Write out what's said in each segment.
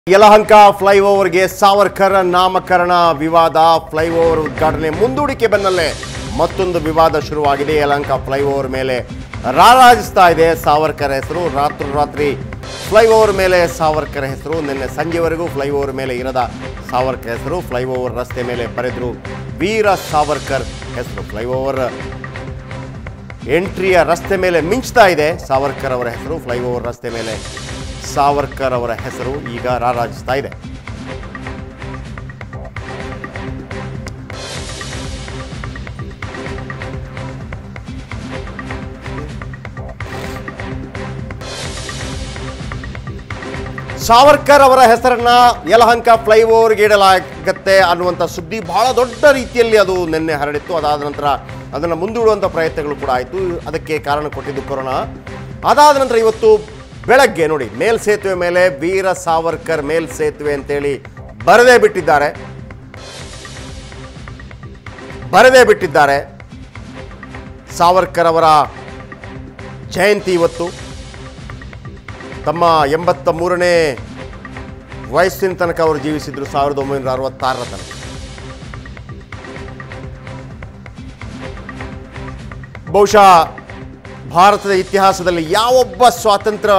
ಯಲಹಂಕ ಫ್ಲೈಓವರ್ಗೆ ಸಾವರ್ಕರ್ ನಾಮಕರಣ ವಿವಾದ ಫ್ಲೈಓವರ್ ಉದ್ಘಾಟನೆ ಮುಂದೂಡಿಕೆ ಬೆನ್ನಲ್ಲೇ ಮತ್ತೊಂದು ವಿವಾದ ಶುರುವಾಗಿದೆ ಯಲಹಂಕ ಫ್ಲೈಓವರ್ ಮೇಲೆ ರಾರಾಜಿಸ್ತಾ ಇದೆ ಸಾವರ್ಕರ್ ಹೆಸರು ರಾತ್ರೋರಾತ್ರಿ ಫ್ಲೈಓವರ್ ಮೇಲೆ ಸಾವರ್ಕರ್ ಹೆಸರು ನಿನ್ನೆ ಸಂಜೆವರೆಗೂ ಫ್ಲೈಓವರ್ ಮೇಲೆ ಇರದ ಸಾವರ್ಕರ್ ಹೆಸರು ಫ್ಲೈಓವರ್ ರಸ್ತೆ ಮೇಲೆ ಬರೆದ್ರು ವೀರ ಸಾವರ್ಕರ್ ಹೆಸರು ಫ್ಲೈಓವರ್ ಎಂಟ್ರಿಯ ರಸ್ತೆ ಮೇಲೆ ಮಿಂಚ್ತಾ ಇದೆ ಸಾವರ್ಕರ್ ಅವರ ಹೆಸರು ಫ್ಲೈಓವರ್ ರಸ್ತೆ ಮೇಲೆ ಸಾವರ್ಕರ್ ಅವರ ಹೆಸರು ಈಗ ರಾರಾಜಿಸ್ತಾ ಇದೆ ಸಾವರ್ಕರ್ ಅವರ ಹೆಸರನ್ನ ಯಲಹಂಕ ಫ್ಲೈಓವರ್ಗೆ ಇಡಲಾಗತ್ತೆ ಅನ್ನುವಂಥ ಸುದ್ದಿ ಬಹಳ ದೊಡ್ಡ ರೀತಿಯಲ್ಲಿ ಅದು ನಿನ್ನೆ ಹರಡಿತ್ತು ಅದಾದ ನಂತರ ಅದನ್ನು ಮುಂದೂಡುವಂಥ ಪ್ರಯತ್ನಗಳು ಕೂಡ ಆಯಿತು ಅದಕ್ಕೆ ಕಾರಣ ಕೊಟ್ಟಿದ್ದು ಕೊರೋನಾ ಅದಾದ ನಂತರ ಇವತ್ತು ಬೆಳಗ್ಗೆ ನೋಡಿ ಮೇಲ್ ಸೇತುವೆ ಮೇಲೆ ವೀರ ಸಾವರ್ಕರ್ ಮೇಲ್ ಸೇತುವೆ ಅಂತೇಳಿ ಬರದೇ ಬಿಟ್ಟಿದ್ದಾರೆ ಬರದೇ ಬಿಟ್ಟಿದ್ದಾರೆ ಸಾವರ್ಕರ್ ಅವರ ಜಯಂತಿ ಇವತ್ತು ತಮ್ಮ ಎಂಬತ್ತ ಮೂರನೇ ವಯಸ್ಸಿನ ತನಕ ಅವರು ಜೀವಿಸಿದ್ರು ಸಾವಿರದ ಒಂಬೈನೂರ ಅರವತ್ತಾರರ ತನಕ ಬಹುಶಃ ಭಾರತದ ಇತಿಹಾಸದಲ್ಲಿ ಯಾವೊಬ್ಬ ಸ್ವಾತಂತ್ರ್ಯ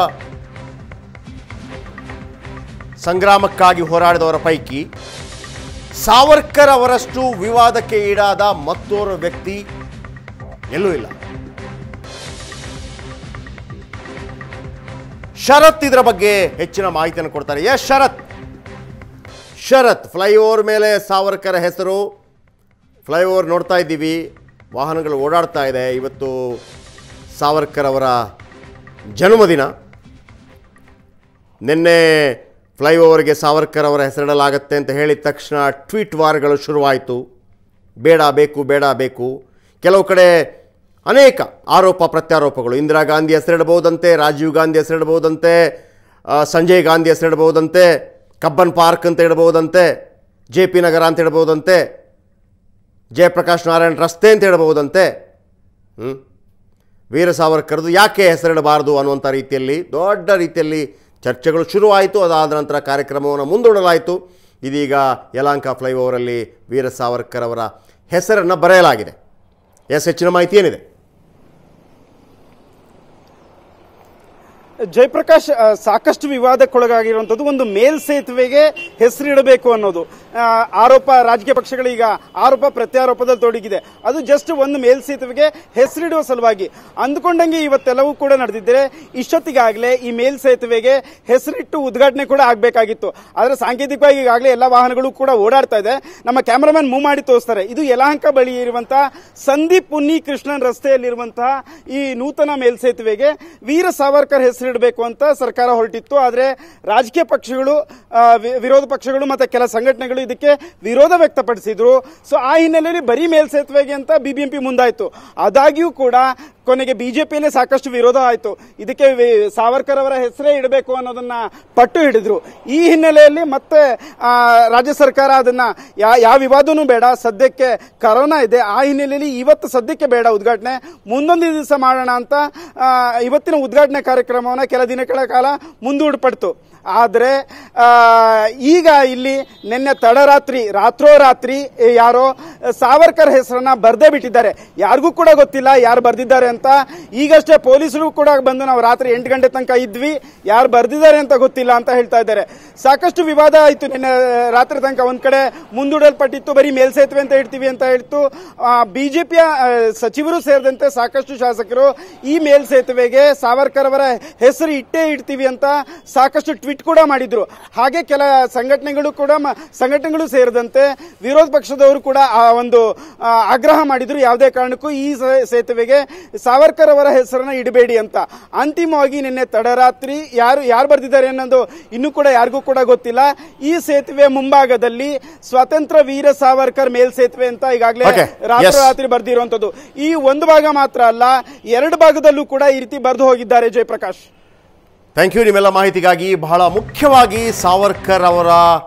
ಸಂಗ್ರಾಮಕ್ಕಾಗಿ ಹೋರಾಡಿದವರ ಪೈಕಿ ಸಾವರ್ಕರ್ ಅವರಷ್ಟು ವಿವಾದಕ್ಕೆ ಈಡಾದ ಮತ್ತೋರ್ವ ವ್ಯಕ್ತಿ ಎಲ್ಲೂ ಇಲ್ಲ ಶರತ್ ಇದರ ಬಗ್ಗೆ ಹೆಚ್ಚಿನ ಮಾಹಿತಿಯನ್ನು ಕೊಡ್ತಾರೆ ಎಸ್ ಶರತ್ ಶರತ್ ಫ್ಲೈಓವರ್ ಮೇಲೆ ಸಾವರ್ಕರ್ ಹೆಸರು ಫ್ಲೈಓವರ್ ನೋಡ್ತಾ ಇದ್ದೀವಿ ವಾಹನಗಳು ಓಡಾಡ್ತಾ ಇದೆ ಇವತ್ತು ಸಾವರ್ಕರ್ ಅವರ ಜನ್ಮದಿನ ನಿನ್ನೆ ಫ್ಲೈಓವರ್ಗೆ ಸಾವರ್ಕರ್ ಅವರ ಹೆಸರಿಡಲಾಗತ್ತೆ ಅಂತ ಹೇಳಿದ ತಕ್ಷಣ ಟ್ವೀಟ್ ವಾರ್ಗಳು ಶುರುವಾಯಿತು ಬೇಡ ಬೇಕು ಬೇಡ ಬೇಕು ಕೆಲವು ಕಡೆ ಅನೇಕ ಆರೋಪ ಪ್ರತ್ಯಾರೋಪಗಳು ಇಂದಿರಾ ಗಾಂಧಿ ಹೆಸರಿಡಬಹುದಂತೆ ರಾಜೀವ್ ಗಾಂಧಿ ಹೆಸರಿಡಬಹುದಂತೆ ಆ, ಸಂಜಯ್ ಗಾಂಧಿ ಹೆಸರಿಡಬಹುದಂತೆ ಕಬ್ಬನ್ ಪಾರ್ಕ್ ಅಂತ ಇಡಬಹುದಂತೆ ಜೆ ಪಿ ನಗರ ಅಂತ ಇಡಬಹುದಂತೆ ಜಯಪ್ರಕಾಶ್ ನಾರಾಯಣ್ ರಸ್ತೆ ಅಂತ ಇಡಬಹುದಂತೆ ಹ್ಞೂ ವೀರ ಸಾವರ್ಕರ್ದು ಯಾಕೆ ಹೆಸರಿಡಬಾರದು ಅನ್ನುವಂಥ ರೀತಿಯಲ್ಲಿ ದೊಡ್ಡ ರೀತಿಯಲ್ಲಿ ಚರ್ಚೆಗಳು ಶುರುವಾಯಿತು ಅದಾದ ನಂತರ ಕಾರ್ಯಕ್ರಮವನ್ನು ಮುಂದೂಡಲಾಯಿತು ಇದೀಗ ಯಲಾಂಕ ಫ್ಲೈಓವರಲ್ಲಿ ವೀರ ಸಾವರ್ಕರ್ ಅವರ ಹೆಸರನ್ನು ಬರೆಯಲಾಗಿದೆ ಎಸ್ ಹೆಚ್ಚಿನ ಮಾಹಿತಿ ಏನಿದೆ ಜಯಪ್ರಕಾಶ್ ಆ, ಸಾಕಷ್ಟು ವಿವಾದಕ್ಕೊಳಗಾಗಿರುವಂಥದ್ದು ಒಂದು ಮೇಲ್ ಸೇತುವೆಗೆ ಹೆಸರಿಡಬೇಕು ಅನ್ನೋದು ಆ, ಆರೋಪ ರಾಜಕೀಯ ಪಕ್ಷಗಳೀಗ ಆರೋಪ ಪ್ರತ್ಯಾರೋಪದಲ್ಲಿ ತೊಡಗಿದೆ ಅದು ಜಸ್ಟ್ ಒಂದು ಮೇಲ್ ಸೇತುವೆಗೆ ಹೆಸರಿಡುವ ಸಲುವಾಗಿ ಅಂದ್ಕೊಂಡಂಗೆ ಇವತ್ತೆಲ್ಲವೂ ಕೂಡ ನಡೆದಿದ್ದರೆ ಇಷ್ಟೊತ್ತಿಗಾಗಲೇ ಈ ಮೇಲ್ ಸೇತುವೆಗೆ ಹೆಸರಿಟ್ಟು ಉದ್ಘಾಟನೆ ಕೂಡ ಆಗಬೇಕಾಗಿತ್ತು ಆದರೆ ಸಾಂಕೇತಿಕವಾಗಿ ಈಗಾಗಲೇ ಎಲ್ಲ ವಾಹನಗಳು ಕೂಡ ಓಡಾಡ್ತಾ ಇದೆ ನಮ್ಮ ಕ್ಯಾಮರಾಮನ್ ಮೂವ್ ಮಾಡಿ ತೋರಿಸ್ತಾರೆ ಇದು ಯಲಹಂಕ ಬಳಿ ಇರುವಂತಹ ಸಂದೀಪ್ ಪುನ್ನಿ ಕೃಷ್ಣನ್ ರಸ್ತೆಯಲ್ಲಿರುವಂತಹ ಈ ನೂತನ ಮೇಲ್ಸೇತುವೆಗೆ ವೀರ ಸಾವರ್ಕರ್ ಹೆಸರಿಡಬೇಕು ಅಂತ ಸರ್ಕಾರ ಹೊರಟಿತ್ತು ಆದರೆ ರಾಜಕೀಯ ಪಕ್ಷಗಳು ಆ, ವಿ- ವಿರೋಧ ಪಕ್ಷಗಳು ಮತ್ತೆ ಕೆಲ ಸಂಘಟನೆಗಳು ಇದಕ್ಕೆ ವಿರೋಧ ವ್ಯಕ್ತಪಡಿಸಿದ್ರು ಸೊ ಆ ಹಿನ್ನೆಲೆಯಲ್ಲಿ ಬರೀ ಮೇಲ್ಸೇತುವೆಗೆ ಅಂತ ಬಿಬಿಎಂಪಿ ಮುಂದಾಯಿತು ಆದಾಗ್ಯೂ ಕೂಡ ಕೊನೆಗೆ ಬಿಜೆಪಿಯಲ್ಲೇ ಸಾಕಷ್ಟು ವಿರೋಧ ಆಯಿತು ಇದಕ್ಕೆ ವಿ- ಸಾವರ್ಕರ್ ಅವರ ಹೆಸರೇ ಇಡಬೇಕು ಅನ್ನೋದನ್ನ ಪಟ್ಟು ಹಿಡಿದ್ರು ಈ ಹಿನ್ನೆಲೆಯಲ್ಲಿ ಮತ್ತೆ ಆ, ರಾಜ್ಯ ಸರ್ಕಾರ ಅದನ್ನ ಯಾ- ಯಾವ ವಿವಾದನೂ ಬೇಡ ಸದ್ಯಕ್ಕೆ ಕರೋನಾ ಇದೆ ಆ ಹಿನ್ನೆಲೆಯಲ್ಲಿ ಇವತ್ತು ಸದ್ಯಕ್ಕೆ ಬೇಡ ಉದ್ಘಾಟನೆ ಮುಂದೊಂದು ದಿವಸ ಮಾಡೋಣ ಅಂತ ಆ, ಇವತ್ತಿನ ಉದ್ಘಾಟನೆ ಕಾರ್ಯಕ್ರಮವನ್ನು ಕೆಲ ದಿನಗಳ ಕಾಲ ಮುಂದೂಡಪಡ್ತು ಆದರೆ ಆ, ಈಗ ಇಲ್ಲಿ ನಿನ್ನೆ ತಡರಾತ್ರಿ ರಾತ್ರೋರಾತ್ರಿ ಯಾರೋ ಸಾವರ್ಕರ್ ಹೆಸರನ್ನ ಬರ್ದೇ ಬಿಟ್ಟಿದ್ದಾರೆ ಯಾರಿಗೂ ಕೂಡ ಗೊತ್ತಿಲ್ಲ ಯಾರು ಬರ್ದಿದ್ದಾರೆ ಅಂತ ಈಗಷ್ಟೇ ಪೊಲೀಸರು ಕೂಡ ಬಂದು ನಾವು ರಾತ್ರಿ ಎಂಟು ಗಂಟೆ ತನಕ ಇದ್ವಿ ಯಾರು ಬರ್ದಿದ್ದಾರೆ ಅಂತ ಗೊತ್ತಿಲ್ಲ ಅಂತ ಹೇಳ್ತಾ ಇದ್ದಾರೆ ಸಾಕಷ್ಟು ವಿವಾದ ಆಯಿತು ನಿನ್ನೆ ರಾತ್ರಿ ತನಕ ಒಂದ್ ಕಡೆ ಮುಂದೂಡಲ್ಪಟ್ಟಿತ್ತು ಬರೀ ಮೇಲ್ಸೇತುವೆ ಅಂತ ಹೇಳ್ತೀವಿ ಅಂತ ಹೇಳ್ತು ಬಿಜೆಪಿಯ ಸಚಿವರು ಸೇರಿದಂತೆ ಸಾಕಷ್ಟು ಶಾಸಕರು ಈ ಮೇಲ್ಸೇತುವೆಗೆ ಸಾವರ್ಕರ್ ಅವರ ಹೆಸರು ಇಟ್ಟೇ ಇಡ್ತೀವಿ ಅಂತ ಸಾಕಷ್ಟು ಟ್ವೀಟ್ ಕೂಡ ಮಾಡಿದ್ರು ಹಾಗೆ ಕೆಲ ಸಂಘಟನೆಗಳು ಕೂಡ ಮ- ಸಂಘಟನೆಗಳು ಸೇರಿದಂತೆ ವಿರೋಧ ಪಕ್ಷದವರು ಕೂಡ ಆ ಒಂದು ಆ, ಆಗ್ರಹ ಮಾಡಿದ್ರು ಯಾವುದೇ ಕಾರಣಕ್ಕೂ ಈ ಸೇ- ಸೇತುವೆಗೆ ಸಾವರ್ಕರ್ ಅವರ ಹೆಸರನ್ನ ಇಡಬೇಡಿ ಅಂತ ಅಂತಿಮವಾಗಿ ನಿನ್ನೆ ತಡರಾತ್ರಿ ಯಾರು ಯಾರು ಬರ್ದಿದ್ದಾರೆ ಅನ್ನೋದು ಇನ್ನೂ ಕೂಡ ಯಾರಿಗೂ ಕೂಡ ಗೊತ್ತಿಲ್ಲ ಈ ಸೇತುವೆ ಮುಂಭಾಗದಲ್ಲಿ ಸ್ವಾತಂತ್ರ್ಯ ವೀರ ಸಾವರ್ಕರ್ ಮೇಲ್ ಸೇತುವೆ ಅಂತ ಈಗಾಗಲೇ Okay. ರಾತ್ರಿ Yes. ರಾತ್ರಿ ಬರ್ದಿರುವಂತದ್ದು ಈ ಒಂದು ಭಾಗ ಮಾತ್ರ ಅಲ್ಲ ಎರಡು ಭಾಗದಲ್ಲೂ ಕೂಡ ಈ ರೀತಿ ಬರೆದು ಹೋಗಿದ್ದಾರೆ ಜಯಪ್ರಕಾಶ್ ಥ್ಯಾಂಕ್ ಯು ನಿಮ್ಮೆಲ್ಲ ಮಾಹಿತಿಗಾಗಿ ಬಹಳ ಮುಖ್ಯವಾಗಿ ಸಾವರ್ಕರ್ ಅವರ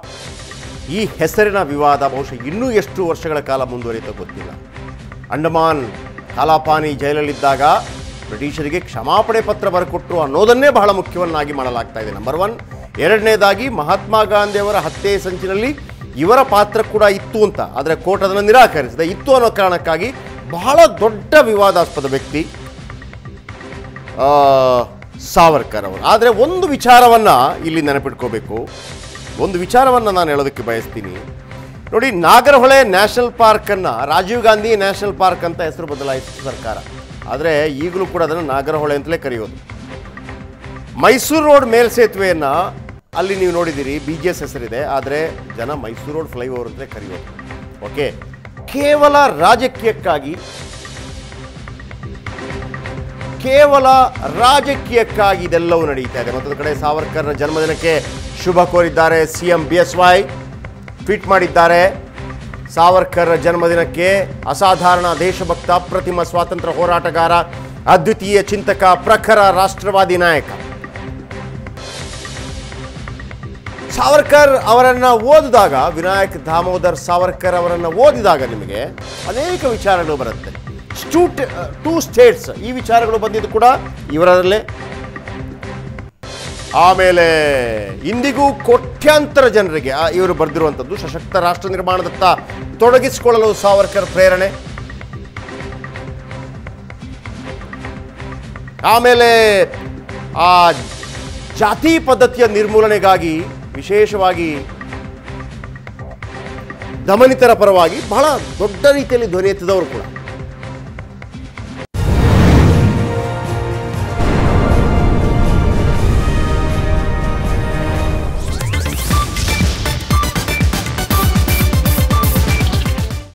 ಈ ಹೆಸರಿನ ವಿವಾದ ಬಹುಶಃ ಇನ್ನೂ ಎಷ್ಟು ವರ್ಷಗಳ ಕಾಲ ಮುಂದುವರಿಯುತ್ತೋ ಗೊತ್ತಿಲ್ಲ ಅಂಡಮಾನ್ ಕಾಲಾಪಾನಿ ಜೈಲಲ್ಲಿದ್ದಾಗ ಬ್ರಿಟಿಷರಿಗೆ ಕ್ಷಮಾಪಣೆ ಪತ್ರ ಬರೆಕೊಟ್ರು ಅನ್ನೋದನ್ನೇ ಬಹಳ ಮುಖ್ಯವನ್ನಾಗಿ ಮಾಡಲಾಗ್ತಾ ಇದೆ ನಂಬರ್ ಒನ್ ಎರಡನೇದಾಗಿ ಮಹಾತ್ಮ ಗಾಂಧಿಯವರ ಹತ್ಯೆ ಸಂಚಿನಲ್ಲಿ ಇವರ ಪಾತ್ರ ಕೂಡ ಇತ್ತು ಅಂತ ಆದರೆ ಕೋರ್ಟ್ ಅದನ್ನು ನಿರಾಕರಿಸಿದೆ ಇತ್ತು ಅನ್ನೋ ಕಾರಣಕ್ಕಾಗಿ ಬಹಳ ದೊಡ್ಡ ವಿವಾದಾಸ್ಪದ ವ್ಯಕ್ತಿ ಆ, ಸಾವರ್ಕರ್ ಅವರು ಆದರೆ ಒಂದು ವಿಚಾರವನ್ನು ಇಲ್ಲಿ ನೆನಪಿಟ್ಕೋಬೇಕು ಒಂದು ವಿಚಾರವನ್ನು ನಾನು ಹೇಳೋದಕ್ಕೆ ಬಯಸ್ತೀನಿ ನೋಡಿ ನಾಗರಹೊಳೆ ನ್ಯಾಷನಲ್ ಪಾರ್ಕನ್ನು ರಾಜೀವ್ ಗಾಂಧಿ ನ್ಯಾಷನಲ್ ಪಾರ್ಕ್ ಅಂತ ಹೆಸರು ಬದಲಾಯಿಸಿತು ಸರ್ಕಾರ ಆದರೆ ಈಗಲೂ ಕೂಡ ಅದನ್ನು ನಾಗರಹೊಳೆ ಅಂತಲೇ ಕರೆಯೋದು ಮೈಸೂರು ರೋಡ್ ಮೇಲ್ಸೇತುವೆಯನ್ನು ಅಲ್ಲಿ ನೀವು ನೋಡಿದ್ದೀರಿ ಬಿ ಜಿ ಎಸ್ ಹೆಸರಿದೆ ಆದರೆ ಜನ ಮೈಸೂರು ರೋಡ್ ಫ್ಲೈಓವರ್ ಅಂತಲೇ ಕರೆಯೋದು ಓಕೆ ಕೇವಲ ರಾಜಕೀಯಕ್ಕಾಗಿ ಕೇವಲ ರಾಜಕೀಯಕ್ಕಾಗಿ ಇದೆಲ್ಲವೂ ನಡೀತಾ ಇದೆ ಮತ್ತೊಂದು ಕಡೆ ಸಾವರ್ಕರ್ನ ಜನ್ಮದಿನಕ್ಕೆ ಶುಭ ಕೋರಿದ್ದಾರೆ C M B S Y tweet ಮಾಡಿದ್ದಾರೆ ಸಾವರ್ಕರ್ ಜನ್ಮದಿನಕ್ಕೆ ಅಸಾಧಾರಣ ದೇಶಭಕ್ತ ಅಪ್ರತಿಮ ಸ್ವಾತಂತ್ರ್ಯ ಹೋರಾಟಗಾರ ಅದ್ವಿತೀಯ ಚಿಂತಕ ಪ್ರಖರ ರಾಷ್ಟ್ರವಾದಿ ನಾಯಕ ಸಾವರ್ಕರ್ ಅವರನ್ನ ಓದಿದಾಗ ವಿನಾಯಕ್ ದಾಮೋದರ್ ಸಾವರ್ಕರ್ ಅವರನ್ನ ಓದಿದಾಗ ನಿಮಗೆ ಅನೇಕ ವಿಚಾರಗಳು ಬರುತ್ತೆ ಸ್ಟೂಟ್ ಟೂ ಸ್ಟೇಟ್ಸ್ ಈ ವಿಚಾರಗಳು ಬಂದಿದ್ದು ಕೂಡ ಇವರಲ್ಲೇ ಆಮೇಲೆ ಇಂದಿಗೂ ಕೋಟ್ಯಾಂತರ ಜನರಿಗೆ ಆ, ಇವರು ಬರೆದಿರುವಂಥದ್ದು ಸಶಕ್ತ ರಾಷ್ಟ್ರ ನಿರ್ಮಾಣದತ್ತ ತೊಡಗಿಸಿಕೊಳ್ಳಲು ಸಾವರ್ಕರ್ ಪ್ರೇರಣೆ ಆಮೇಲೆ ಆ ಜಾತಿ ಪದ್ಧತಿಯ ನಿರ್ಮೂಲನೆಗಾಗಿ ವಿಶೇಷವಾಗಿ ದಮನಿತರ ಪರವಾಗಿ ಬಹಳ ದೊಡ್ಡ ರೀತಿಯಲ್ಲಿ ಧ್ವನಿ ಎತ್ತಿದವರು ಕೂಡ